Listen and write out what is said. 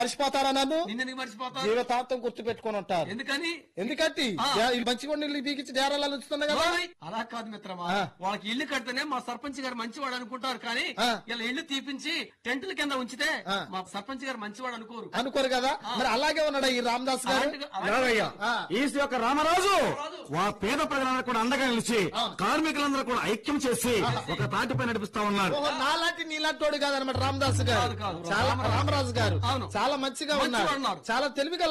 మర్చిపోతారా నన్ను నిన్నెందుకు మర్చిపోతారు జీవితాంతం గుర్తు పెట్టుకుని ఉంటారు ఎందుకని ఎందుకంటే ఆ. డే- ఈ మంచిగా నీళ్ళు బీగించి డేరాలు ఉంచుతున్నా కదా ఓయ్, అలా కాదు మిత్రమా ఆ. వాళ్ళకి ఇల్లు కడితేనే మా సర్పంచ్ గారు మంచివాడు అనుకుంటారు కానీ ఆ. ఇలా ఇల్లు తీపించి టెంటుల కింద ఉంచితే ఆ. మా సర్పంచ్ గారు మంచివాడు అనుకోరు అనుకోరు కదా మరి అలాగే ఉన్నాడా ఈ రామదాస్ గారు అలాంటి- అలాంటి- రావయ్య ఆ. ఈస్ యొక్క రామరాజు వా పేద ప్రజలందరూ కూడా అండగా నిలిచి కార్మికులందరూ కూడా ఐక్యం చేసి ఒక తాటిపై నడిపిస్తా ఉన్నారు ఓహో, నాలాంటి నీలాంటి వాడు కాదనమాట రామదాస్ గారు కాదు, కాదు. చాలా రామరాజు గారు అవును. చాలా మంచిగా మంచిగా ఉన్నారు ఉన్నారు. చాలా తెలివిగా